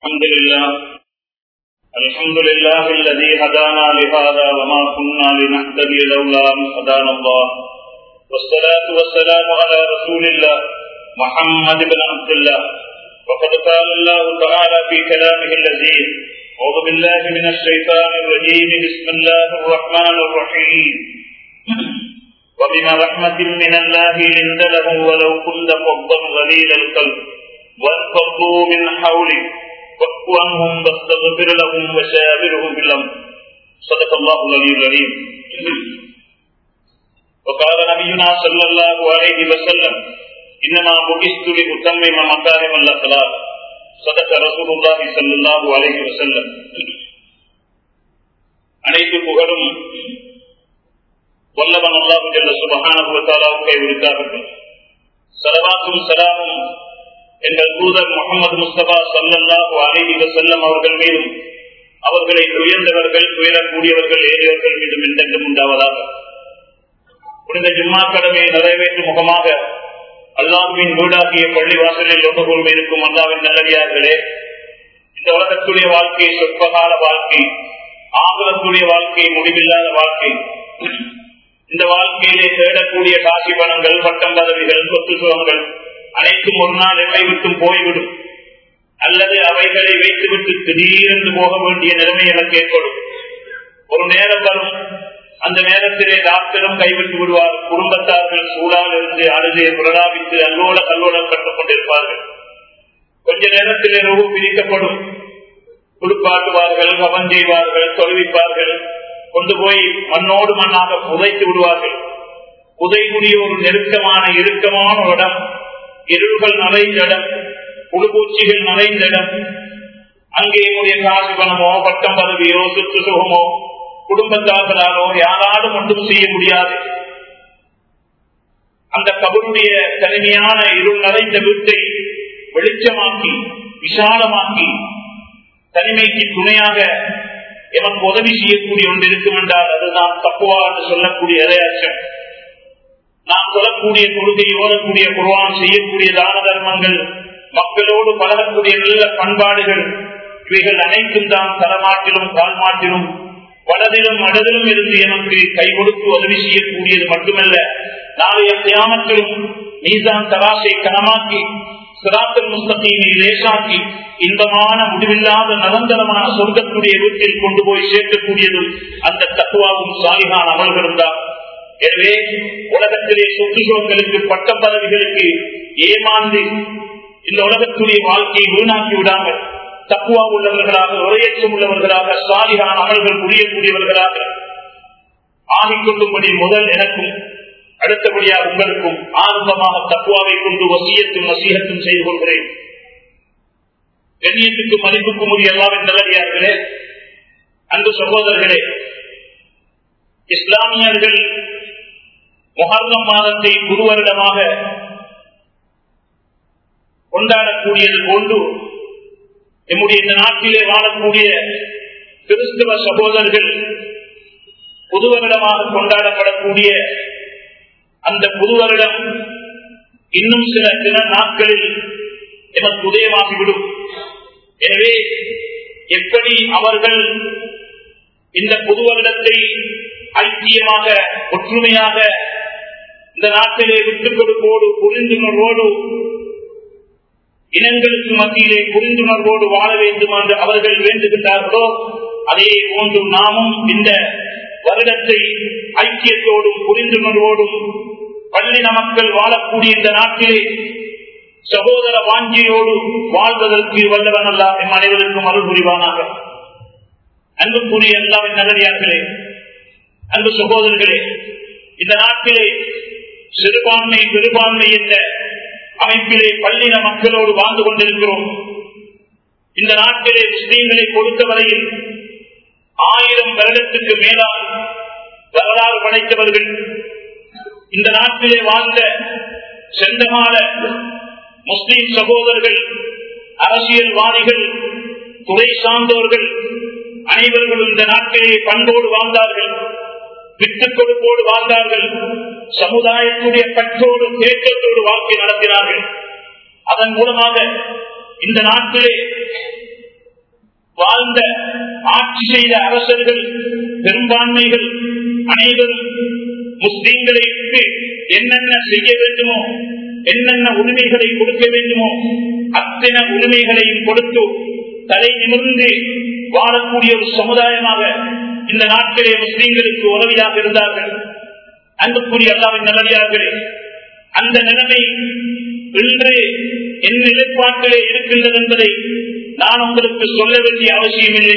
الحمد لله الحمد لله الذي هدانا لهذا وما كنا لنهتدي لولا ان هدانا الله والصلاة والسلام على رسول الله محمد بن عبد الله وقد قال الله تعالى في كلامه اللذيذ أعوذ بالله من الشيطان الرجيم بسم الله الرحمن الرحيم وبما رحمة من الله لنت له ولو كنت فظا غليل القلب وانفضوا من حولك واعف عنهم واستغفر لهم وشاورهم في الامر صدق الله العلي العليم وقال نبينا صلى الله عليه وسلم انما بعثت لاتمم مكارم الاخلاق صدق رسول الله صلى الله عليه وسلم அனைத்து புகழும் வல்லவன் அல்லாஹு ஜல்ல சுபஹானஹுவத்தாலாவுக்கே உரித்தாகட்டும் சலவாத்தும் சலாமும் எங்கள் தூதர் முகமது முஸ்தபா சல்லல்லாஹு அலைஹி வஸல்லம் அவர்கள் மீதும் அவர்களை உயர்ந்தவர்கள் துயரக்கூடியவர்கள் ஏறியவர்கள் மீதும் என்றென்றும் உண்டாவதாக புனித ஜும்மா கடமையை நிறைவேற்றும் முகமாக அல்லாஹுவின் வீடாகிய பள்ளி வாசலில் ஒன்று கொண்டு இருக்கும் அல்லாவின் நல்லடியார்களே இந்த உலகத்துடைய வாழ்க்கை சொற்பகால வாழ்க்கை ஆகுலத்துடைய வாழ்க்கை முடிவில்லாத வாழ்க்கை இந்த வாழ்க்கையிலே தேடக்கூடிய காசி பணங்கள் பட்டம் பதவிகள் சொத்து சுகங்கள் அனைத்தும் ஒரு நாள் எவை விட்டும் போய்விடும் அல்லது அவைகளை வைத்துவிட்டு திடீரென்று போக வேண்டிய நிலைமை எனக்கு ஏற்படும் ஒரு நேரம் வரும் அந்த நேரத்திலே டாக்டரும் கைவிட்டு விடுவார் குடும்பத்தார்கள் சூழால் இருந்து அழுது பிரலாபித்து அல்லோல கல்லோலம் கற்றுக் கொண்டிருப்பார்கள் கொஞ்ச நேரத்திலே ரூபு பிரிக்கப்படும் குளிப்பாட்டுவார்கள் கவன் செய்வார்கள் தொழுவிப்பார்கள் கொண்டு போய் மண்ணோடு மண்ணாக புதைத்து விடுவார்கள் புதைக்கூடிய ஒரு நெருக்கமான இறுக்கமான இடம் இருள்கள் நிறைந்த இடம் புழுபூச்சிகள் நிறைந்த இடம் அங்கே என்னுடைய காசு பணமோ பட்டம் பதவியோ சுற்று சுகமோ குடும்பத்தார்களாலோ யாராலும் ஒன்றும் செய்ய முடியாது அந்த கபருடைய தனிமையான இருள் நிறைந்த வீட்டை வெளிச்சமாக்கி விசாலமாக்கி தனிமைக்கு துணையாக எனக்கு உதவி செய்யக்கூடிய ஒன்று இருக்கும் என்றால் அதுதான் தப்புவா என்று சொல்லக்கூடிய இரையாச்சம் நாம் சொல்லக்கூடிய கொள்கை ஓடக்கூடிய குர்வான் செய்யக்கூடிய தான தர்மங்கள் மக்களோடு பழகக்கூடிய நல்ல பண்பாடுகள் இவைகள் அனைத்தும் தான் தலமாட்டிலும் கால்மாட்டிலும் வலதிலும் மடதிலும் இருந்து எனக்கு கை கொடுத்து உதவி செய்யக்கூடியது மட்டுமல்ல நாளைய தியானத்திலும் நீதான் தராசை கனமாக்கி சிராத்தல் முஸ்தகீனை லேசாக்கி இன்பமான முடிவில்லாத நிரந்தரமான சொர்க்கத்துடைய வீட்டில் கொண்டு போய் சேர்க்கக்கூடியதும் அந்த தத்துவாவும் சாலிகான அமல்களும் தான் எனவே உலகத்திலே சொத்துசுகங்களுக்கு பட்ட பதவிகளுக்கு ஏமாந்து இந்த உலகத்துடைய வாழ்க்கையை வீணாக்கி விடாமல் தக்குவா உள்ளவர்களாக உரையேற்றம் உள்ளவர்களாக சாலிகான அமல்கள் புரியக்கூடியவர்களாக ஆகிக்கொள்ளும்படி முதல் எனக்கும் அடுத்தபடியாக உங்களுக்கும் ஆரம்பமாக தக்குவாவை கொண்டு வசியத்தும் வசீகத்தும் செய்து கொள்கிறேன் கண்ணியத்துக்கும் மதிப்புக்கும் உரிய எல்லாவின் நல்லடியார்களே அன்பு சகோதரர்களே இஸ்லாமியர்கள் முகர்ணம் மாதத்தை குருவரிடமாக கொண்டாடக்கூடியது போன்று நம்முடைய இந்த நாட்டிலே வாழக்கூடிய கிறிஸ்தவ சகோதரர்கள் புதுவரிடமாக கொண்டாடப்படக்கூடிய அந்த புதுவரிடம் இன்னும் சில சில நாட்களில் எமக்கு உதயமாகிவிடும் எனவே எப்படி அவர்கள் இந்த புதுவரிடத்தை ஐக்கியமாக ஒற்றுமையாக இந்த நாட்டிலே விட்டுக் கொடுப்போடு புரிந்துணர்வோடு இனங்களுக்கு மத்தியிலே புரிந்துணர்வோடு வாழ வேண்டும் என்று அவர்கள் வேண்டுகின்றார்களோ அதே போன்று நாமும் இந்த வருடத்தை ஐக்கியத்தோடும் புரிந்துணர்வோடும் பள்ளின மக்கள் வாழக்கூடிய இந்த நாட்டிலே சகோதர வாஞ்சியோடு வாழ்வதற்கு வல்லவன் அல்ல எம் அனைவருக்கும் அருள் புரிவானாக அன்புக்குரிய எல்லாவின் நகரியார்களே அன்பு சகோதரர்களே இந்த நாட்டிலே சிறுபான்மை பெரும்பான்மை என்ற அமைப்பிலே பள்ளின மக்களோடு வாழ்ந்து கொண்டிருக்கிறோம் இந்த நாட்டிலே முஸ்லீம்களை பொறுத்தவரையில் ஆயிரம் வருடத்துக்கு மேலால் வரலாறு படைத்தவர்கள் இந்த நாட்டிலே வாழ்ந்த செந்தகால முஸ்லீம் சகோதரர்கள் அரசியல்வாதிகள் துறை சார்ந்தவர்கள் அனைவர்களும் இந்த நாட்டிலே பண்போடு வாழ்ந்தார்கள் விட்டுக் கொடுப்போடு வாழ்ந்தார்கள் சமுதாயத்துடைய கற்றோடு தேற்றத்தோடு வாழ்க்கை நடத்தினார்கள் அதன் மூலமாக இந்த நாட்டிலே வாழ்ந்த ஆட்சி செய்த அரசர்கள் பெரும்பான்மைகள் அனைவரும் முஸ்லீம்களை விட்டு என்னென்ன செய்ய வேண்டுமோ என்னென்ன உரிமைகளை கொடுக்க வேண்டுமோ அத்தனை உரிமைகளையும் கொடுத்து தலை நிமிர்ந்து வாழக்கூடிய ஒரு சமுதாயமாக இந்த நாட்டிலே முஸ்லீம்களுக்கு உதவியாக இருந்தார்கள் அன்புக்குரிய அல்லாவின் நல்லடியார்களே அந்த நிலைமை இன்று என் நிலைப்பாட்டிலே இருக்கின்றது என்பதை நான் உங்களுக்கு சொல்ல வேண்டிய அவசியமில்லை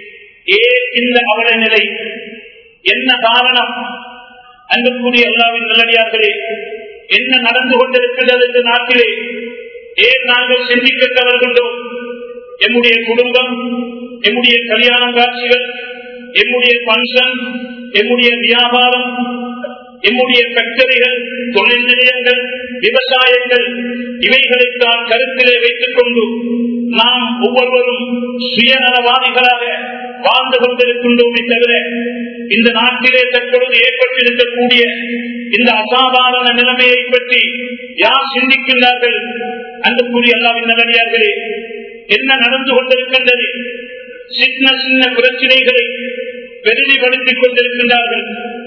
ஏன் இந்த அவல நிலை என்ன காரணம் அன்புக்குரிய அல்லாவின் நல்லடியார்களே என்ன நடந்து கொண்டிருக்கின்றது இந்த நாட்டிலே ஏன் நாங்கள் சிந்திக்க தவறுகின்றோம் எம்முடைய குடும்பம் எம்முடைய கல்யாணம் காட்சிகள் எம்முடைய பங்கன் எம்முடைய வியாபாரம் எம்முடைய ஃபேக்டரிகள் தொழில் நிலையங்கள் விவசாயங்கள் இவைகளைத்தான் கருத்திலே வைத்துக் கொண்டு நாம் ஒவ்வொருவரும் சுயநலவாதிகளாக வாழ்ந்து கொண்டிருக்கின்றோமே தவிர இந்த நாட்டிலே தற்பொழுது ஏற்பட்டிருக்கக்கூடிய இந்த அசாதாரண நிலைமையை பற்றி யார் சிந்திக்கின்றார்கள் அன்புக்குரிய அல்லாவின் நல்லடியார்களே என்ன நடந்து கொண்டிருக்கின்றது சின்ன சின்ன பிரச்சனைகளை பெரிதிப்படுத்திக் கொண்டிருக்கின்றார்கள்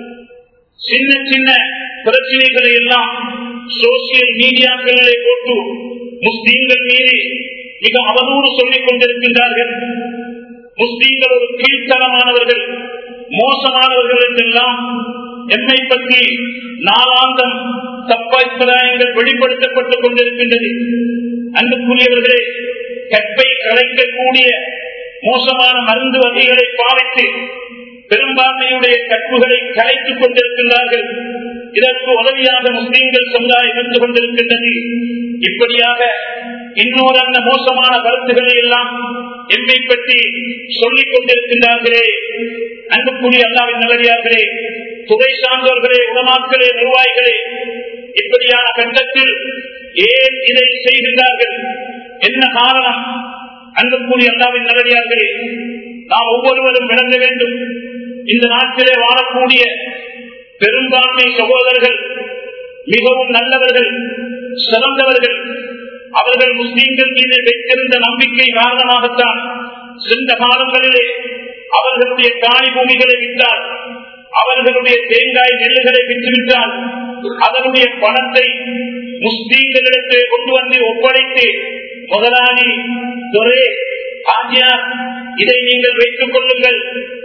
சின்ன சின்ன பிரச்சனைகளை எல்லாம் சோசியல் மீடியாக்களிலே போட்டு முஸ்லீம்கள் மீது மிக அவதூறு சொல்லிக் கொண்டிருக்கின்றார்கள் முஸ்லீம்கள் ஒரு கீழ்த்தரமானவர்கள் மோசமானவர்கள் என்றெல்லாம் எம்மை பற்றி நாளாந்தம் தப்பாய்ப்பிராயங்கள் வெளிப்படுத்தப்பட்டுக் கொண்டிருக்கின்றது அன்புக்குரியவர்களே கற்பை கலைக்கக்கூடிய மோசமான மருந்து வகைகளை பாவித்து பெரும்பான்மையுடைய கற்புகளை கலைத்துக் கொண்டிருக்கின்றார்கள் இதற்கு உதவியாக முஸ்லீம்கள் சமுதாயம் இருந்து கொண்டிருக்கின்றது இப்படியாக இன்னொரு அந்த மோசமான கருத்துக்களை எல்லாம் எம்மை பற்றி சொல்லிக் கொண்டிருக்கின்றார்களே அன்புக்குரிய அல்லாவின் நல்லடியார்களே துறை சார்ந்தவர்களே உணமாக்களே நிர்வாகிகளே இப்படியான கட்டத்தில் ஏன் இதை செய்கின்றார்கள் என்ன காரணம் அன்புக்குரிய அல்லாவின் நல்லடியார்களே நாம் ஒவ்வொருவரும் விளங்க வேண்டும் இந்த நாட்டிலே வாழக்கூடிய பெரும்பான்மை சகோதரர்கள் மிகவும் நல்லவர்கள் சிறந்தவர்கள் அவர்கள் முஸ்லீம்கள் மீது வைத்திருந்த நம்பிக்கை காரணமாகத்தான் சென்ற காலங்களிலே அவர்களுடைய காணி பூமிகளை விட்டால் அவர்களுடைய தேங்காய் நெல்லுகளை விற்றுவிட்டால் அதனுடைய பணத்தை முஸ்லீம்களிடத்தை கொண்டு வந்து ஒப்படைத்து முதலாளி துறை ஆஜியார் இதை நீங்கள் வைத்துக் கொள்ளுங்கள்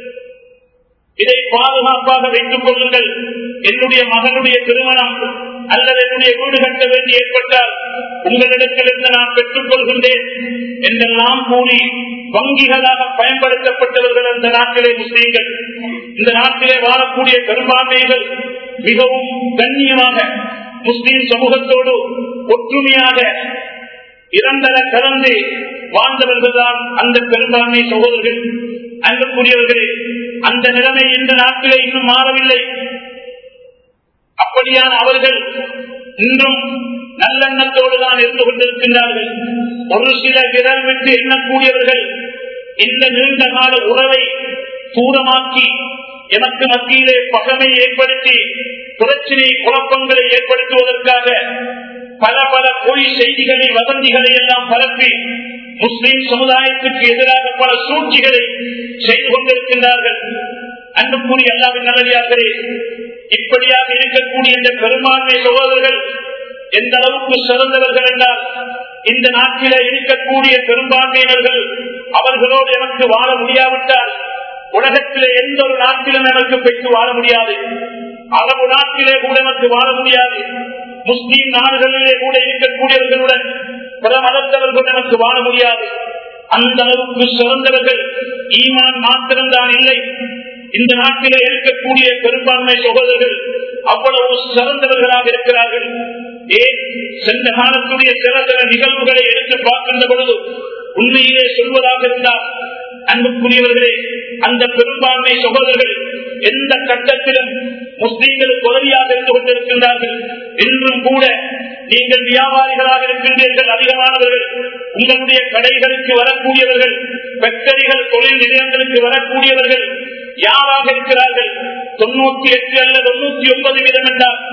இதை பாதுகாப்பாக வைத்துக் கொள்ளுங்கள் என்னுடைய மகனுடைய திருமணம் அல்லது என்னுடைய வீடு கட்ட வேண்டி ஏற்பட்டால் உங்களிடத்திலிருந்து நான் பெற்றுக் கொள்கின்றேன் என்றெல்லாம் கூறி வங்கிகளாக பயன்படுத்தப்பட்டவர்கள் அந்த நாட்டிலே முஸ்லீம்கள் இந்த நாட்டிலே வாழக்கூடிய பெரும்பான்மைகள் மிகவும் கண்ணியமாக முஸ்லீம் சமூகத்தோடு ஒற்றுமையாக இரண்டர கலந்து வாழ்ந்தவர்கள் தான் அந்த பெரும்பான்மை சகோதரர்கள் அன்புக்குரியவர்களே அந்த நிலைமை இந்த நாட்டிலே இன்னும் மாறவில்லை அப்படியான அவர்கள் இன்றும் நல்லெண்ணத்தோடு தான் இருந்து கொண்டிருக்கின்றார்கள் ஒரு சில விரல் விட்டு எண்ணக்கூடியவர்கள் இந்த நீண்ட கால உறவை தூரமாக்கி எனக்கு மத்தியிலே பகமை ஏற்படுத்தி பிரச்சனை குழப்பங்களை ஏற்படுத்துவதற்காக பல பல பொய் செய்திகளை வதந்திகளை எல்லாம் பரப்பி முஸ்லிம் சமுதாயத்துக்கு எதிராக பல சூழ்ச்சிகளை செய்து கொண்டிருக்கின்றார்கள் அன்புக்குரிய அல்லாவின் நல்லடியார்களே இப்படியாக இருக்கக்கூடிய இந்த பெரும்பான்மை சகோதரர்கள் எந்த அளவுக்கு சிறந்தவர்கள் என்றால் இந்த நாட்டிலே இருக்கக்கூடிய பெரும்பான்மையினர்கள் அவர்களோடு எனக்கு வாழ முடியாவிட்டால் உலகத்திலே எந்த ஒரு நாட்டிலும் எனக்கு பெற்று வாழ முடியாது அரபு நாட்டிலே கூட எனக்கு வாழ முடியாது முஸ்லீம் நாடுகளிலே கூட இருக்கக்கூடியவர்களுடன் பிற மதத்தவர்கள் எனக்கு வாழ முடியாது அந்த அளவுக்கு சிறந்தவர்கள் ஈமான் மாத்திரம்தான் இல்லை இந்த நாட்டிலே இருக்கக்கூடிய பெரும்பான்மை சகோதரர்கள் அவ்வளவு சிறந்தவர்களாக இருக்கிறார்கள் ஏன் சென்ற காலத்துடைய சில சில நிகழ்வுகளை எடுத்து பார்க்கின்ற பொழுது உண்மையிலே சொல்வதாக இருந்தால் அன்புக்குரியவர்களே அந்த பெரும்பான்மை சகோதரர்கள் எந்த கட்டத்திலும் முஸ்லீம்களுக்கு உதவியாக இருந்து கொண்டிருக்கின்றார்கள் இன்றும் கூட நீங்கள் வியாபாரிகளாக இருக்கின்றீர்கள் அதிகமானவர்கள் உங்களுடைய கடைகளுக்கு வரக்கூடியவர்கள் ஃபேக்டரிகள் தொழில் நிலையங்களுக்கு வரக்கூடியவர்கள் யாராக இருக்கிறார்கள் தொண்ணூத்தி எட்டு அல்ல தொண்ணூத்தி ஒன்பது வீதம் என்றால்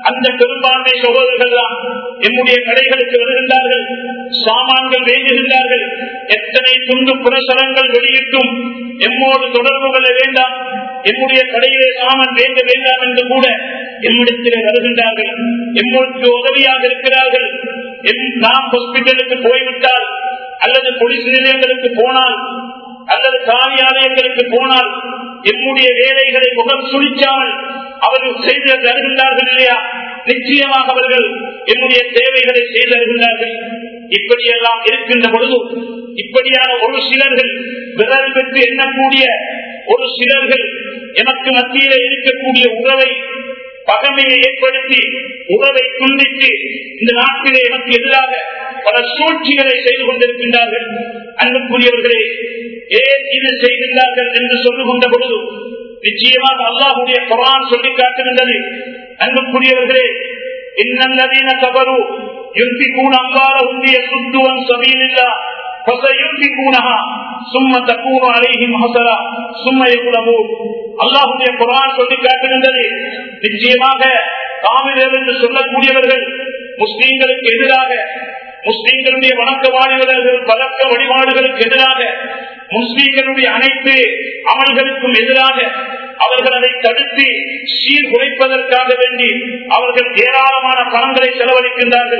அந்த பெரும்பான்மை சகோதரர்கள் தான் என்னுடைய கடைகளுக்கு வருகின்றார்கள் சாமான்கள் வேண்டுகின்றார்கள் எத்தனை துண்டு புரசலங்கள் வெளியிட்டும் எம்மோடு தொடர்பு கொள்ள வேண்டாம் என்னுடைய கடையிலே சாமான் வேண்ட வேண்டாம் என்று கூட என்னிடத்திலே வருகின்றார்கள் எம்மோருக்கு உதவியாக இருக்கிறார்கள் நாம் ஹாஸ்பிட்டலுக்கு போய்விட்டால் அல்லது போலீஸ் நிலையங்களுக்கு போனால் அல்லது காரியாலயங்களுக்கு போனால் என்னுடைய வேலைகளை முகம் சுழிக்காமல் அவர்கள் செய்து தருகின்றார்கள் இல்லையா நிச்சயமாக அவர்கள் என்னுடைய தேவைகளை செய்து தருகின்றார்கள் இப்படியெல்லாம் இருக்கின்ற பொழுது இப்படியான ஒரு சிலர்கள் விரல் பெற்று எண்ணக்கூடிய ஒரு சிலர்கள் எனக்கு மத்தியிலே இருக்கக்கூடிய உறவை பகமையை ஏற்படுத்தி உறவை துண்டித்து இந்த நாட்டிலே எனக்கு எதிராக பல சூழ்ச்சிகளை செய்து கொண்டிருக்கின்றார்கள் அன்புக்குரியவர்களே ஏன் இது செய்கின்றார்கள் என்று சொல்லுகின்ற கொண்ட பொழுது நிச்சயமாக அல்லாஹுடைய குரான் சொல்லி காட்டுகின்றது அன்புக்குரியவர்களே இன்னல்லதீன கபரு யுந்திகூன அம்பாலஹும் லியசுத்து அன் சபீலில்லாஹ் فسينفقونها ثم تكون عليهم حسرة ثم يغلبون அல்லாஹுடைய குரான் சொல்லி காட்டுகின்றது நிச்சயமாக காமிரர் என்று சொல்லக்கூடியவர்கள் முஸ்லீம்களுக்கு எதிராக முஸ்லீம்களுடைய வணக்க வாழிவர்கள் வழக்க வழிபாடுகளுக்கு எதிராக முஸ்லீம்களுடைய அனைத்து அமல்களுக்கும் எதிராக அவர்கள் அதை தடுத்து சீர்குலைப்பதற்காக வேண்டி அவர்கள் ஏராளமான பணங்களை செலவழிக்கின்றார்கள்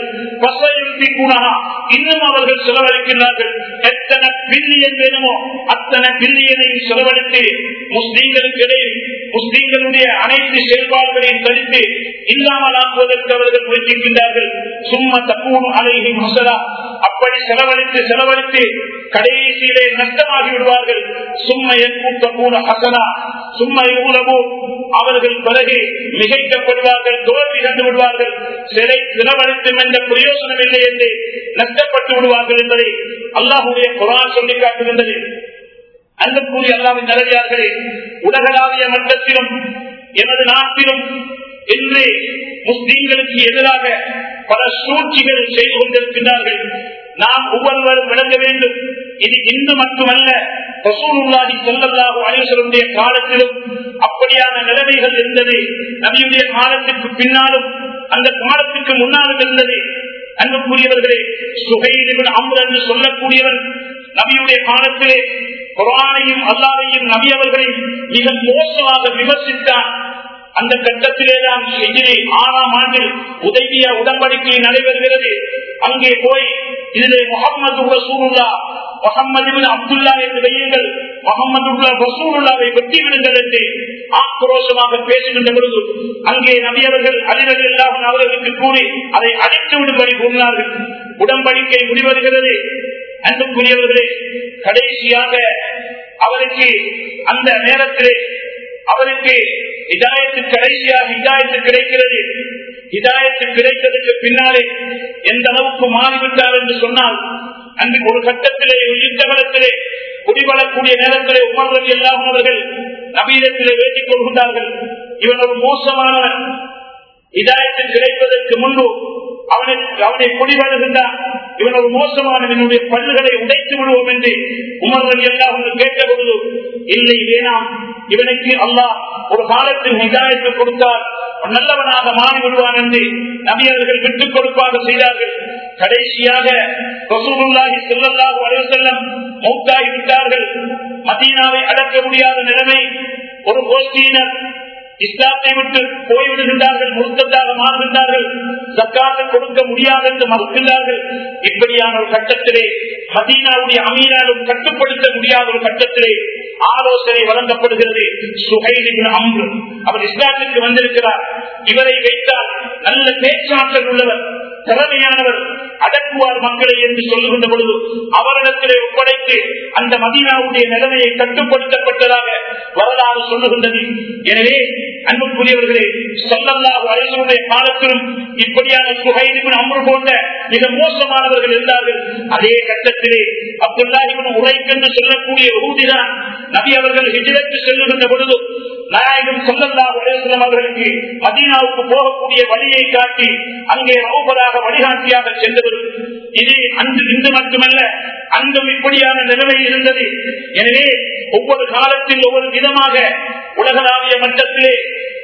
இன்னும் அவர்கள் செலவழிக்கின்றார்கள் எத்தனை பில்லியன் வேணுமோ அத்தனை பில்லியனையும் செலவழித்து முஸ்லீம்களுக்கு இடையில் முஸ்லீம்களுடைய அனைத்து செயல்பாடுகளையும் தடுத்து இல்லாமல் ஆக்குவதற்கு அவர்கள் முயற்சிக்கின்றார்கள் சும்மா தப்பூன் அலைகி மசலா அப்படி செலவழித்து செலவழித்து கடைசியிலே நஷ்டமாகி விடுவார்கள் சும்மா எக்கூட்டக்கூட ஹசனா சும்மா இவ்வளவோ அவர்கள் பிறகு மிகைக்கப்படுவார்கள் தோல்வி கண்டு விடுவார்கள் சிலை செலவழித்தும் என்ற பிரயோசனம் இல்லை என்று நஷ்டப்பட்டு விடுவார்கள் என்பதை அல்லாஹுடைய குரான் சொல்லி காட்டுகின்றது அன்புக்குரிய அல்லாவின் நிலையார்களே உலகளாவிய மட்டத்திலும் எமது நாட்டிலும் இன்று முஸ்லீம்களுக்கு எதிராக பல சூழ்ச்சிகள் செய்து கொண்டிருக்கின்றார்கள் நாம் ஒவ்வொருவரும் விளங்க வேண்டும் இது இன்று மட்டுமல்ல ரசூலுல்லாஹி ஸல்லல்லாஹு அலைஹி வஸல்லுடைய காலத்திலும் அப்படியான நிலைமைகள் இருந்தது நபியுடைய காலத்திற்கு பின்னாலும் அந்த காலத்திற்கு முன்னாலும் இருந்தது அன்புக்குரியவர்களே சுகையில் அம்ரு என்று சொல்லக்கூடியவன் நபியுடைய காலத்திலே குரானையும் அல்லாவையும் நபி அவர்களையும் மிக மோசமாக விமர்சித்தார் அந்த கட்டத்திலேதான் எதிரே ஆறாம் ஆண்டில் உதவிய உடன்படிக்கை நடைபெறுகிறது அங்கே போய் இதிலே முகமது ரசூலுல்லா முகமது அப்துல்லா என்று வையுங்கள் முகமது ரசூலுல்லாவை வெட்டி விடுங்கள் என்று ஆக்ரோஷமாக பேசுகின்ற பொழுது அங்கே நபியவர்கள் அறிவது இல்லாமல் அவர்களுக்கு கூறி அதை அடித்து விடும்படி கூறினார்கள் உடன்படிக்கை முடிவருகிறது அன்புக்குரியவர்களே கடைசியாக அவருக்கு அந்த நேரத்திலே அவருக்கு இதாயத்து கடைசியாக இதாயத்து கிடைக்கிறது இதாயத்து கிடைத்ததற்கு பின்னாலே எந்த அளவுக்கு மாறிவிட்டார் என்று சொன்னால் அங்கு ஒரு கட்டத்திலே யுத்த காலத்திலே குடிபடக்கூடிய நேரத்திலே உமர்வதி எல்லாம் அவர்கள் நவீனத்திலே வேண்டிக் கொள்கின்றார்கள் இவன் ஒரு மோசமானவன் இதாயத்து கிடைப்பதற்கு முன்பு அவனை அவனை குடிவருகின்றான் இவன் ஒரு மோசமான என்னுடைய பல்லுகளை உடைத்து விடுவோம் என்று உமர்கள் எல்லாம் அவங்க கேட்ட பொழுது இல்லை வேணாம் இவனுக்கு அல்லாஹ் ஒரு காலத்தில் நிதாயத்தை கொடுத்தால் நல்லவனாக மாறி விடுவான் என்று நபியர்கள் விட்டுக் கொடுப்பாக செய்தார்கள் கடைசியாக ரசூலுல்லாஹி ஸல்லல்லாஹு அலைஹி வஸல்லம் மௌத்தாகி விட்டார்கள் மதீனாவை அடக்க முடியாத நிலைமை ஒரு கோஷ்டியினர் இஸ்லாத்தை விட்டு போய்விடுகின்றார்கள் முழுக்கத்தாக மாறுகின்றார்கள் சக்காத்தை கொடுக்க முடியாது என்று மறுக்கின்றார்கள் இப்படியான ஒரு கட்டத்திலே மதீனாவுடைய அமீனாலும் கட்டுப்படுத்த முடியாத ஒரு கட்டத்திலே ஆலோசனை வழங்கப்படுகிறது சுகைலின் அம்பு அவர் இஸ்லாத்திற்கு வந்திருக்கிறார் இவரை வைத்தால் நல்ல பேச்சாற்றல் உள்ளவர் திறமையானவர் அடக்குவார் மக்களை என்று சொல்லுகின்ற பொழுது அவரிடத்திலே ஒப்படைத்து அந்த மதீனாவுடைய நிலைமையை கட்டுப்படுத்தப்பட்டதாக வரலாறு சொல்லுகின்றது எனவே அன்புக்குரியவர்களே சொல்லல்லாஹு அலைவருடைய காலத்திலும் இப்படியான சுகைலிபின் அமரு போன்ற மிக மோசமானவர்கள் இருந்தார்கள் அதே கட்டத்திலே அப்துல்லாஹிபின் உரைக்கென்று சொல்லக்கூடிய ஊதிதான் நபி அவர்கள் ஹிஜரத்து செல்லுகின்ற பொழுது நாயகம் சொல்லல்லாஹு அலைவலம் அவர்களுக்கு மதீனாவுக்கு போகக்கூடிய வழியை காட்டி அங்கே ரவுபதாக வழிகாட்டியாக சென்றவர் இது அன்று இன்று மட்டுமல்ல அன்றும் இப்படியான நிலைமை இருந்தது எனவே ஒவ்வொரு காலத்தில் ஒவ்வொரு விதமாக உலகளாவிய மட்டத்திலே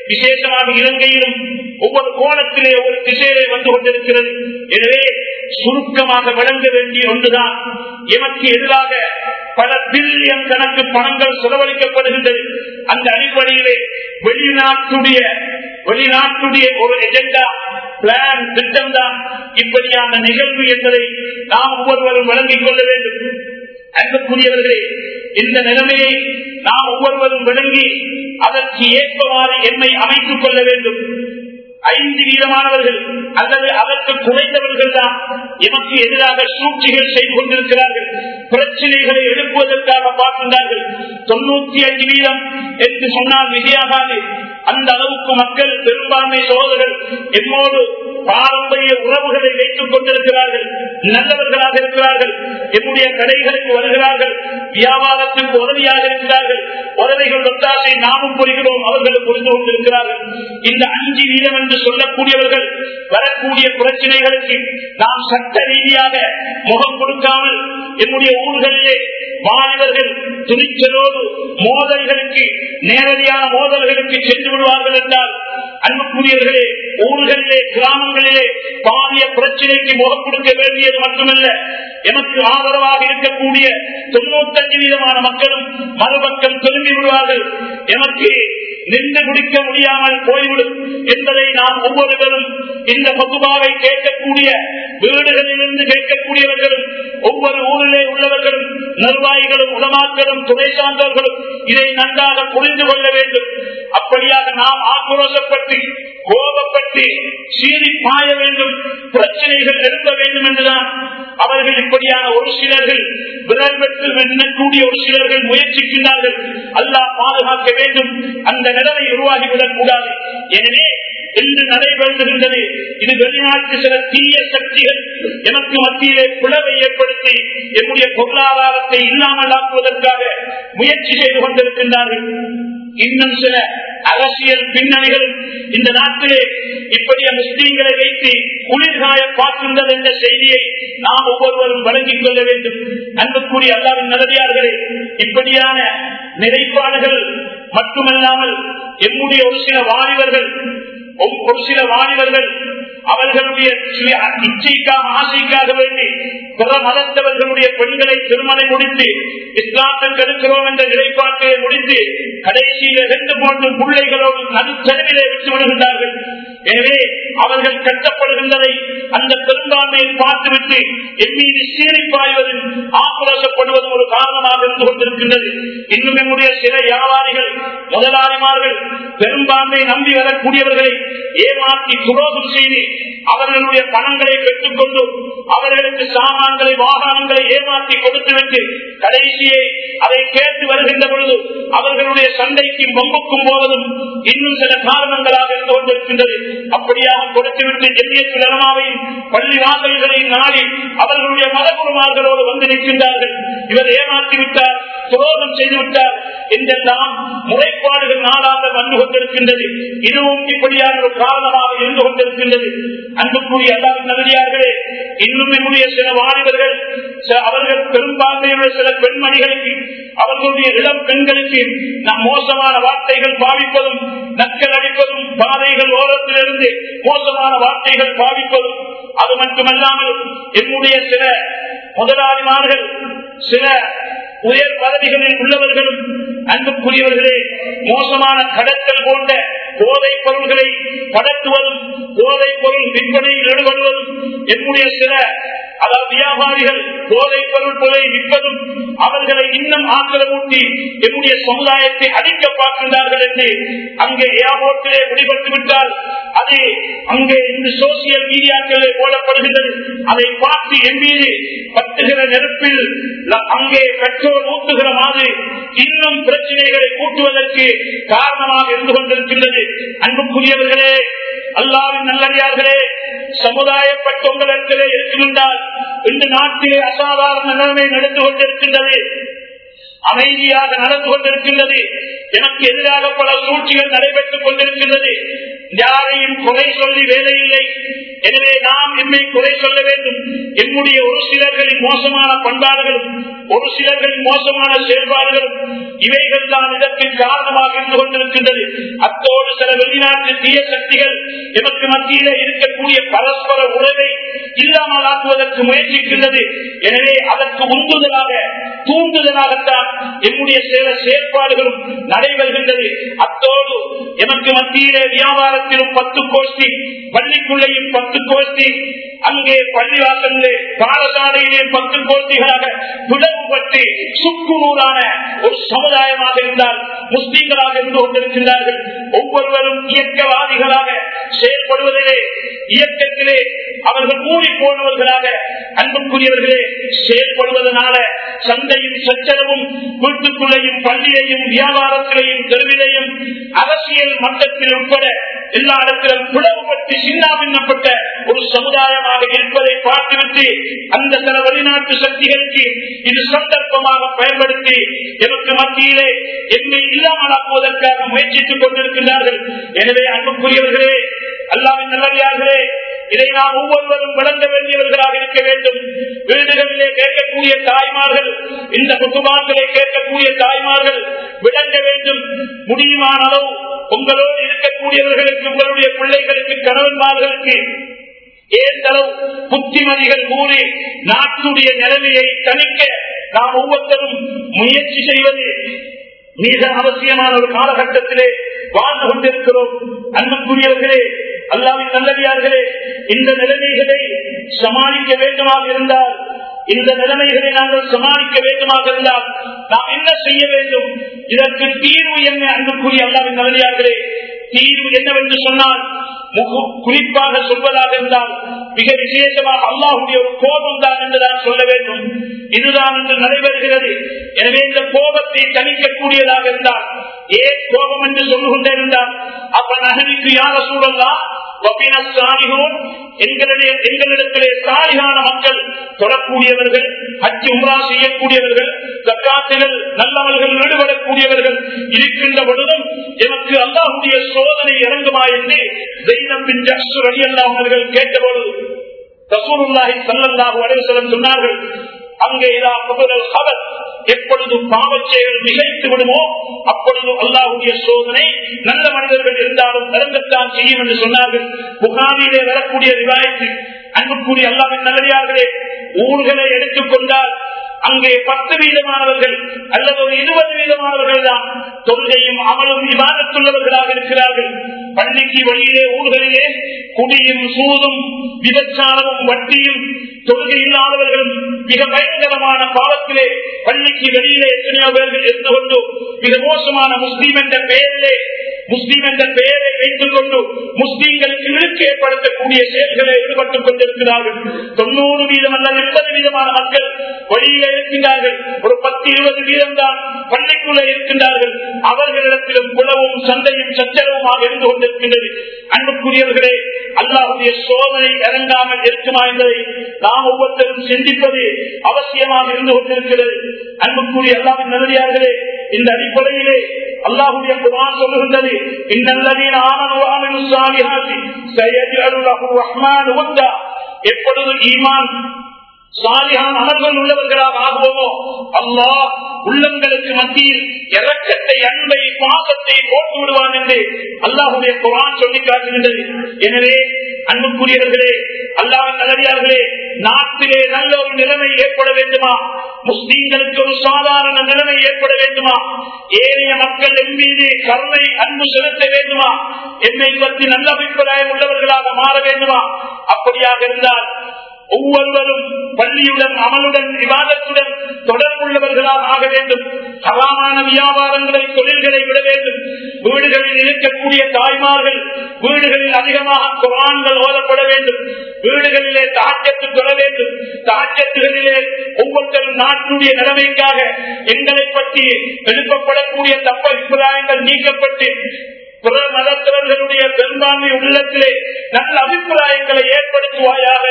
விசேஷமாக இலங்கையிலும் ஒவ்வொரு கோணத்திலே ஒவ்வொரு திசையிலே வந்து கொண்டிருக்கிறது எனவே சுருக்கமாக விளங்க வேண்டிய ஒன்றுதான் எமக்கு எதிராக பல பில்லியன் கணக்கு பணங்கள் செலவழிக்கப்படுகின்றது அந்த அடிப்படையிலே வெளிநாட்டுடைய வெளிநாட்டுடைய ஒரு எஜெண்டா பிளான் திட்டம் தான் இப்படியான நிகழ்வு என்பதை நாம் ஒவ்வொருவரும் வழங்கிக் கொள்ள வேண்டும் அன்புக்குரியவர்களே இந்த நிலைமையை நாம் ஒவ்வொருவரும் விளங்கி அதற்கு ஏற்பவாறு என்னை அமைத்துக் கொள்ள வேண்டும் ஐந்து வீதமானவர்கள் அல்லது அதற்கு குறைந்தவர்கள் தான் எமக்கு எதிராக சூழ்ச்சிகள் செய்து கொண்டிருக்கிறார்கள் பிரச்சனைகளை எழுப்புவதற்காக பார்க்கின்றார்கள் தொண்ணூத்தி அஞ்சு வீதம் என்று சொன்னால் மிகையாகாது அந்த அளவுக்கு மக்கள் பெரும்பான்மை சகோதரர்கள் எம்மோடு பாரம்பரிய உறவுகளை வைத்துக் கொண்டிருக்கிறார்கள் நல்லவர்களாக இருக்கிறார்கள் எம்முடைய கடைகளுக்கு வருகிறார்கள் வியாபாரத்துக்கு உதவியாக இருக்கிறார்கள் உதவிகள் ஒத்தாசை நாமும் புரிகிறோம் அவர்கள் புரிந்து கொண்டிருக்கிறார்கள் இந்த அஞ்சு வீதம் என்று சொல்லக்கூடியவர்கள் வரக்கூடிய பிரச்சனைகளுக்கு நாம் சட்ட ரீதியாக முகம் கொடுக்காமல் என்னுடைய ஊர்களிலே வாலிபர்கள் துணிச்சலோடு மோதல்களுக்கு நேரடியான மோதல்களுக்கு சென்று விடுவார்கள் என்றால் அன்புக்குரியவர்களே ஊர்களிலே கிராமங்களிலே பாரிய பிரச்சனைக்கு முகம் கொடுக்க வேண்டியது மட்டுமல்ல எமக்கு ஆதரவாக இருக்கக்கூடிய தொண்ணூத்தஞ்சு வீதமான மக்களும் மறுபக்கம் திரும்பி விடுவார்கள் எமக்கு நின்று குடிக்க முடியாமல் போய்விடும் என்பதை நாம் ஒவ்வொருவரும் இந்த பகுபாவை கேட்கக்கூடிய வீடுகளிலிருந்து கேட்கக்கூடியவர்களும் ஒவ்வொரு ஊரிலே உள்ளவர்களும் நிர்வாகிகளும் உலமாக்களும் துணை சார்ந்தவர்களும் இதை நன்றாக புரிந்து கொள்ள வேண்டும் அப்படியாக நாம் ஆக்ரோஷப்பட்டு கோபப்பட்டு சீறி பாய வேண்டும் பிரச்சனைகள் எழுப்ப வேண்டும் என்றுதான் அவர்கள் இப்படியான ஒரு சிலர்கள் விரல் பெற்று எண்ணக்கூடிய ஒரு சிலர்கள் முயற்சிக்கின்றார்கள் அல்லாஹ் பாதுகாக்க வேண்டும் அந்த நிலைமை உருவாகிவிடக் கூடாது எனவே இன்று நடைபெறுகின்றது இது வெளிநாட்டு சில தீய சக்திகள் எனக்கு மத்தியிலே பிளவை ஏற்படுத்தி என்னுடைய பொருளாதாரத்தை இல்லாமல் ஆக்குவதற்காக முயற்சி செய்து கொண்டிருக்கின்றார்கள் இன்னும் சில அரசியல் பின்னணிகளும் இந்த நாட்டிலே இப்படிய முஸ்லீம்களை வைத்து குளிர்காய பார்க்கின்றது என்ற செய்தியை நாம் ஒவ்வொருவரும் வழங்கிக் கொள்ள வேண்டும் அன்புக்குரிய அல்லாவின் நல்லடியார்களே இப்படியான நிலைப்பாடுகள் மட்டுமல்லாமல் எம்முடைய ஒரு சில வாலிபர்கள் ஒரு சில வாலிபர்கள் அவர்களுடைய இச்சைக்காக ஆசைக்காக வேண்டி பிற மதத்தவர்களுடைய பெண்களை திருமணம் முடித்து இஸ்லாத்துக்கு எடுக்கிறோம் என்ற நிலைப்பாட்டை முடித்து கடைசியில் இரண்டு மூன்று பிள்ளைகளோடு நடுத்தரவிலே விட்டு விடுகின்றார்கள் எனவே அவர்கள் கட்டப்படுகின்றதை அந்த பெரும்பான்மையை பார்த்துவிட்டு என் மீது சீரிப்பாய்வது ஆக்ரோஷப்படுவது ஒரு காரணமாக இருந்து கொண்டிருக்கின்றது இன்னும் என்னுடைய சில வியாபாரிகள் முதலாளிமார்கள் பெரும்பான்மையை நம்பி வரக்கூடியவர்களை ஏமாற்றி துரோகம் செய்து அவர்களுடைய பணங்களை பெற்றுக் கொண்டு அவர்களுக்கு சாமான்களை வாகனங்களை ஏமாற்றி கொடுத்துவிட்டு கடைசியை அதை கேட்டு வருகின்ற பொழுது அவர்களுடைய சண்டைக்கும் வம்புக்கும் போவதும் இன்னும் சில காரணங்களாக இருந்து கொண்டிருக்கின்றது அப்படியாக கொடுத்துவிட்டு ஜெமிய நிலமாவையும் பள்ளி வாசல்களையும் நாடி அவர்களுடைய மதகுருமார்களோடு வந்து நிற்கின்றார்கள் இவர் ஏமாற்றி விட்டார் துரோகம் செய்து விட்டார் என்றெல்லாம் முறைப்பாடுகள் நாளாக வந்து கொண்டிருக்கின்றது இதுவும் இப்படியான ஒரு காரணமாக இருந்து கொண்டிருக்கின்றது அன்புக்குரிய அல்லாவின் நகரியார்களே இன்னும் என்னுடைய சில வாலிபர்கள் அவர்கள் பெரும்பான்மையுடைய சில பெண்மணிகளுக்கு அவர்களுடைய இளம் பெண்களுக்கு நம் மோசமான வார்த்தைகள் பாவிப்பதும் நக்கல் அடிப்பதும் பாதைகள் ஓரத்திலிருந்து மோசமான வார்த்தைகள் பாவிப்பதும் அது மட்டுமல்லாமல் என்னுடைய சில முதலாளிமார்கள் சில உயர் பதவிகளில் உள்ளவர்களும் அன்புக்குரியவர்களே மோசமான கடத்தல் போன்ற போதைப் பொருள்களை கடத்துவதும் போதைப் பொருள் விற்பனையில் ஈடுபடுவதும் என்னுடைய சில அதாவது வியாபாரிகள் போதைப் பொருள் பொருளை விற்பதும் அவர்களை இன்னும் ஆக்கிரமூட்டி என்னுடைய சமுதாயத்தை அழிக்க பார்க்கின்றார்கள் என்று அங்கே ஏர்போர்ட்டிலே வெளிப்பட்டு விட்டால் அது அங்கே இந்த சோசியல் மீடியாக்களே போடப்படுகின்றது அதை பார்த்து என் மீது பத்துகிற நெருப்பில் அங்கே பெட்ரோல் ஊட்டுகிற மாதிரி இன்னும் பிரச்சனைகளை கூட்டுவதற்கு காரணமாக இருந்து கொண்டிருக்கின்றது அன்புக்குரியவர்களே அல்லாவின் நல்லடியார்களே சமுதாயப்பட்டவங்களிடத்திலே இருக்கின்றால் இந்த நாட்டிலே அசாதாரண நிலைமை நடந்து கொண்டிருக்கின்றது அமைதியாக நடந்து கொண்டிருக்கின்றது எனக்கு எதிராக பல சூழ்ச்சிகள் நடைபெற்றுக் கொண்டிருக்கின்றது யாரையும் குறை சொல்லி வேலையில்லை எனவே நாம் எம்மை குறை சொல்ல வேண்டும் என்னுடைய ஒரு சிலர்களின் மோசமான பண்பாடுகளும் ஒரு சிலர்களின் மோசமான செயல்பாடுகளும் இவைகள் தான் இதற்கு காரணமாக இருந்து கொண்டிருக்கின்றது அத்தோடு சில வெளிநாட்டு தீய சக்திகள் எமக்கு மத்தியிலே இருக்கக்கூடிய பரஸ்பர உறவை இல்லாமல் ஆக்குவதற்கு முயற்சிக்கின்றது எனவே அதற்கு உந்துதலாக தூண்டுதலாகத்தான் எம்முடைய சில செயற்பாடுகளும் நடைபெறுகின்றது அத்தோடு எமக்கு மத்தியிலே வியாபாரத்திலும் பத்து கோஷ்டி பள்ளிக்குள்ளேயும் பத்து கோஷ்டி அங்கே பள்ளிவாசலே பாடசாலையிலே பத்து கோஷ்டிகளாக பிளவுபட்டு சுக்குநூறான ஒரு சமுதாயமாக இருந்தால் முஸ்லீம்களாக இருந்து கொண்டிருக்கின்றார்கள் ஒவ்வொருவரும் இயக்கவாதிகளாக செயல்படுவதிலே இயக்கத்திலே அவர்கள் மூடி போனவர்களாக அன்புக்குரியவர்களே செயல்படுவதனால சந்தையும் சச்சரவும் வீட்டுக்குள்ளேயும் பள்ளியையும் வியாபாரத்திலையும் தெருவிலையும் அரசியல் மட்டத்தில் உட்பட எல்லா இடத்திலும் பிளவுபட்டு சின்னாபின்னப்பட்ட ஒரு சமுதாயமாக இருப்பதை பார்த்துவிட்டு அந்த சில வெளிநாட்டு சக்திகளுக்கு இது சந்தர்ப்பமாக பயன்படுத்தி எனக்கு மத்தியிலே என்னை இல்லாமலாக்குவதற்காக முயற்சித்துக் கொண்டிருக்கின்றார்கள் எனவே அன்புக்குரியவர்களே அல்லாவின் நல்லடியார்களே இதை நாம் ஒவ்வொருவரும் விளங்க வேண்டியவர்களாக இருக்க வேண்டும் வீடுகளிலே கேட்கக்கூடிய தாய்மார்கள் இந்த குத்துபான்களை கேட்கக்கூடிய தாய்மார்கள் விளங்க வேண்டும் முடியுமான அளவு உங்களோடு இருக்கக்கூடியவர்களுக்கு உங்களுடைய பிள்ளைகளுக்கு கணவன்மார்களுக்கு ஏந்தளவு புத்திமதிகள் கூறி நாட்டுடைய நிலைமையை தணிக்க நாம் ஒவ்வொருத்தரும் முயற்சி செய்வது மிக அவசியமான ஒரு காலகட்டத்திலே வாழ்ந்து கொண்டிருக்கிறோம் அன்புக்குரியவர்களே அல்லாவின் நல்லடியார்களே இந்த நிலைமைகளை சமாளிக்க வேண்டுமாக இருந்தால் இந்த நிலைமைகளை நாங்கள் சமாளிக்க வேண்டுமாக இருந்தால் நாம் என்ன செய்ய வேண்டும் இதற்கு தீர்வு என்ன அன்புக்குரிய அல்லாவின் நல்லடியார்களே தீர்வு என்னவென்று சொன்னால் குறிப்பாக சொல்வதாக இருந்தால் மிக விசேஷமாக அல்லாஹுடைய ஒரு கோபம் தான் என்று நான் சொல்ல வேண்டும் இதுதான் என்று நடைபெறுகிறது எனவே இந்த கோபத்தை தணிக்கக்கூடியதாக இருந்தால் ஏன் கோபம் என்று சொல்லுகின்றே இருந்தால் அப்ப நகரிக்கு யார சூழல்லாம் எங்களுடைய எங்களிடத்திலே சாலிகான மக்கள் தொடக்கூடியவர்கள் அச்சு உம்ரா செய்யக்கூடியவர்கள் தக்காத்திகள் நல்லவர்கள் ஈடுபடக்கூடியவர்கள் இருக்கின்ற பொழுதும் எனக்கு அல்லாஹுடைய சோதனை இறங்குமா என்று தெய்வப்பின் ஜஸ்வர் அலி அல்லாஹர்கள் கேட்டபொழுது ரசூலுல்லாஹி சல்லல்லாஹு அலைஹி வஸல்லம் சொன்னார்கள் அங்கே இதா கபரல் கபர் எப்பொழுது பாவச் செயல் நிகழ்த்து விடுமோ அப்பொழுது அல்லாஹுடைய சோதனை நல்ல மனிதர்கள் இருந்தாலும் இறங்கத்தான் செய்யும் என்று சொன்னார்கள் புகாரிலே வரக்கூடிய ரிவாயத்து அன்புக்குரிய அல்லாவின் நல்லடியார்களே ஊர்களை எடுத்துக்கொண்டால் அங்கே பத்து வீதமானவர்கள் அல்லது ஒரு இருபது வீதமானவர்கள் தான் தொழுகையும் அமலும் விவாதத்துள்ளவர்களாக இருக்கிறார்கள் பள்ளிக்கு வெளியிலே ஊர்களிலே குடியும் சூதும் விபச்சாரமும் வட்டியும் தொழுகை இல்லாதவர்களும் மிக பயங்கரமான காலத்திலே பள்ளிக்கு வெளியிலே எத்தனையோ பேர்கள் இருந்து கொண்டு மிக மோசமான முஸ்லீம் என்ற பெயரிலே முஸ்லீம் என்ற பெயரை வைத்துக் கொண்டு முஸ்லீம்களுக்கு இழுக்கு ஏற்படுத்தக்கூடிய செயல்களை ஈடுபட்டுக் கொண்டிருக்கிறார்கள் தொண்ணூறு வீதம் அல்லது எண்பது வீதமான மக்கள் வழியில இருக்கின்றார்கள் ஒரு பத்து இருபது வீதம் தான் பள்ளிக்குள்ள இருக்கின்றார்கள் அவர்களிடத்திலும் குளவும் சந்தையும் சச்சரவுமாக இருந்து கொண்டிருக்கின்றது அன்புக்குரியவர்களே அல்லாவுடைய சோதனை இறங்காமல் இருக்குமா என்பதை நாம் ஒவ்வொருத்தரும் சிந்திப்பது அவசியமாக இருந்து கொண்டிருக்கிறது அன்புக்குரிய அல்லாவின் நல்லடியார்களே இந்த அடிப்படையிலே அல்லாஹுடைய குரான் சொல்லுகின்றது இன்னல்லதீன ஆமனு ஆமினு ஸாலிஹாத்தி சயஜஅலு லஹு ரஹ்மானு வத்தா எப்பொழுது ஈமான் சாலிகான் அமல்கள் உள்ளவர்களாக ஆகுவோமோ அல்லாஹ் உள்ளங்களுக்கு மத்தியில் இறக்கத்தை அன்பை பாசத்தை போட்டு விடுவான் என்று அல்லாஹுடைய குரான் சொல்லி காட்டுகின்றது எனவே அன்புக்குரியவர்களே அல்லாவின் நல்லடியார்களே நாட்டிலே நல்ல ஒரு நிலைமை ஏற்பட வேண்டுமா முஸ்லீம்களுக்கு ஒரு சாதாரண நிலைமை ஏற்பட வேண்டுமா ஏனைய மக்கள் என் மீது கருணை அன்பு செலுத்த வேண்டுமா என்னை பற்றி நல்ல அபிப்பிராயம் உள்ளவர்களாக மாற வேண்டுமா அப்படியாக இருந்தால் ஒவ்வொருவரும் பள்ளியுடன் அமலுடன் விவாதத்துடன் தொடர்புள்ளவர்களாக ஆக வேண்டும் சவாமான வியாபாரங்களை தொழில்களை விட வேண்டும் வீடுகளில் இருக்கக்கூடிய தாய்மார்கள் வீடுகளில் அதிகமாக குரான்கள் ஓதப்பட வேண்டும் வீடுகளிலே தாக்கத்து தொட வேண்டும் தாக்கத்துகளிலே ஒவ்வொருத்தரும் நாட்டுடைய நிலைமைக்காக எங்களை பற்றி எழுப்பப்படக்கூடிய தப்ப அபிப்பிராயங்கள் நீக்கப்பட்டு பிற மதத்தவர்களுடைய பெரும்பான்மை உள்ளத்திலே நல்ல அபிப்பிராயங்களை ஏற்படுத்துவாயாக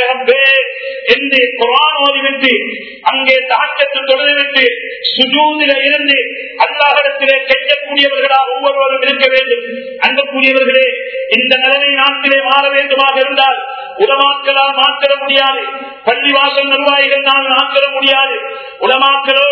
என்று குரான் ஓதிவிட்டு அங்கே தாக்கத்து தொழுதுவிட்டு சுஜூதில இருந்து அல்லாஹிடத்திலே கையக்கூடியவர்களாக ஒவ்வொருவரும் இருக்க வேண்டும் அன்பக்கூடியவர்களே இந்த நிலைமை நாட்டிலே மாற வேண்டுமாக இருந்தால் உலமாக்களால் மாற்ற முடியாது பள்ளிவாசல் நிர்வாகிகள் நான் மாற்ற முடியாது உலமாக்களோடு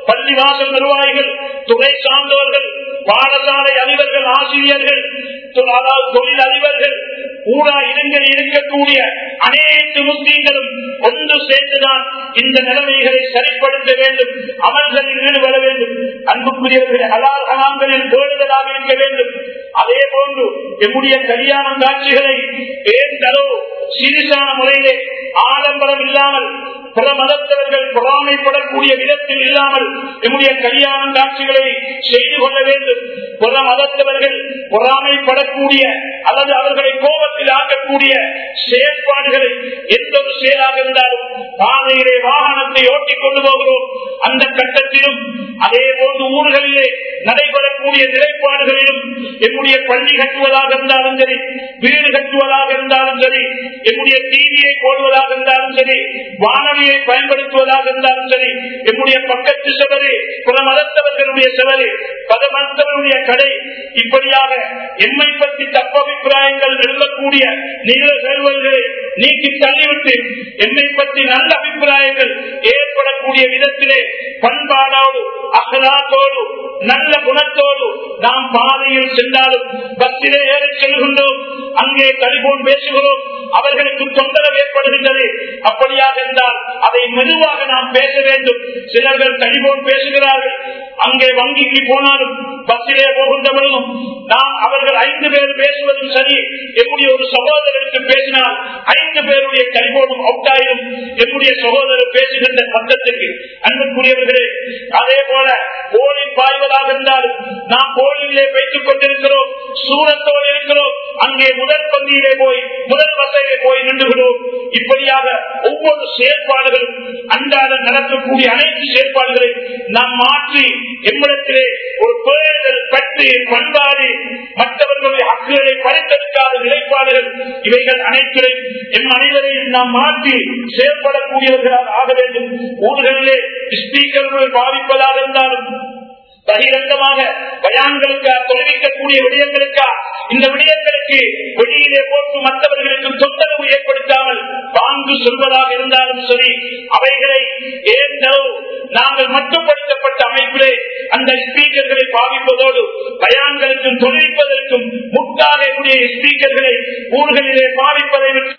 பள்ளிவாசல் நிர்வாகிகள் துறை சார்ந்தவர்கள் பாடசாலை அதிபர்கள் ஆசிரியர்கள் அதாவது தொழில் அதிபர்கள் ஊரா இடங்களில் இருக்கக்கூடிய அனைத்து முஸ்லீம்களும் ஒன்று சேர்ந்துதான் இந்த நிலைமைகளை சரிப்படுத்த வேண்டும் அமல்களில் ஈடுபட வேண்டும் அன்புக்குரியவர்களை ஹலால் ஹலாம்களில் தேடுதலாக இருக்க வேண்டும் அதே போன்று எம்முடைய கல்யாண காட்சிகளை ஏந்தளோ சீரிசான முறையிலே ஆடம்பரம் இல்லாமல் பிற மதத்தவர்கள் பொறாமைப்படக்கூடிய விதத்தில் இல்லாமல் நம்முடைய கல்யாண காட்சிகளை செய்து கொள்ள வேண்டும் பிற மதத்தவர்கள் பொறாமைப்படக்கூடிய அல்லது அவர்களை கோபத்தில் ஆக்கக்கூடிய செயற்பாடுகளை எந்த ஒரு செயலாக இருந்தாலும் பாதையிலே வாகனத்தை ஓட்டிக் கொண்டு போகிறோம் அந்த கட்டத்திலும் அதே போன்று ஊர்களிலே நடைபெறக்கூடிய நிலைப்பாடுகளிலும் என்னுடைய பள்ளி கட்டுவதாக இருந்தாலும் சரி வீடு கட்டுவதாக இருந்தாலும் சரி என்னுடைய டிவியை போடுவதாக இருந்தாலும் சரி வானொலியை பயன்படுத்துவதாக இருந்தாலும் சரி என்னுடைய பக்கத்து செவரு பிற மதத்தவர்களுடைய செவரு பல மதத்தவர்களுடைய கடை இப்படியாக எம்மை பற்றி தப்பபிப்பிராயங்கள் எழுதக்கூடிய நீள செல்வர்களை நீக்கி தள்ளிவிட்டு என்னை பற்றி நல்ல அபிப்பிராயங்கள் ஏற்படக்கூடிய விதத்திலே பண்பாடோடு அகலாத்தோடு நல்ல குணத்தோடு நாம் பாதையில் சென்றாலும் பஸ்ஸிலே ஏற செல்கின்றோம் அங்கே தலிபோன் பேசுகிறோம் அவர்களுக்கு தொந்தரவு ஏற்படுகின்றது அப்படியாக இருந்தால் அதை மெதுவாக நாம் பேச வேண்டும் சிலர்கள் தலிபோன் பேசுகிறார்கள் அங்கே வங்கிக்கு போனாலும் பஸ்ஸிலே போகின்றவர்களும் நாம் அவர்கள் ஐந்து பேர் பேசுவதும் சரி என்னுடைய ஒரு சகோதரருக்கு பேசினால் ஐந்து பேருடைய கல்வோடும் அவுட்டாயிரும் என்னுடைய சகோதரர் பேசுகின்ற சத்தத்துக்கு அன்புக்குரியவர்களே அதே போல போலி பாய்வதாக இருந்தாலும் நாம் போலியிலே வைத்துக் கொண்டிருக்கிறோம் சூரத்தோடு இருக்கிறோம் அங்கே முதல் பந்தியிலே போய் முதல் வசையிலே போய் நின்றுகிறோம் இப்படியாக ஒவ்வொரு செயற்பாடுகளும் அன்றாட நடக்கக்கூடிய அனைத்து செயற்பாடுகளை நாம் மாற்றி எம்மிடத்திலே ஒரு பேரிடல் பட்டு பண்பாடு மற்றவர்களுடைய ஹக்குகளை பறித்தெடுக்காத நிலைப்பாடுகள் இவைகள் அனைத்தையும் எம் அனைவரையும் நாம் மாற்றி செயல்படக்கூடியவர்களாக ஆக வேண்டும் ஊர்களிலே ஸ்பீக்கர்கள் பாதிப்பதாக இருந்தாலும் பகிரங்கமாக பயான்களுக்கா தொலைவிக்கக்கூடிய விடயங்களுக்கா இந்த விடயங்களுக்கு வெளியிலே போட்டு மற்றவர்களுக்கு தொந்தரவு ஏற்படுத்தாமல் பாங்கு சொல்வதாக இருந்தாலும் சரி அவைகளை ஏந்தோ நாங்கள் மட்டுப்படுத்தப்பட்ட அமைப்பிலே அந்த ஸ்பீக்கர்களை பாவிப்பதோடு பயான்களுக்கும் தொழில்ப்பதற்கும் முட்டாக ஸ்பீக்கர்களை ஊர்களிலே பாவிப்பதை விட்டு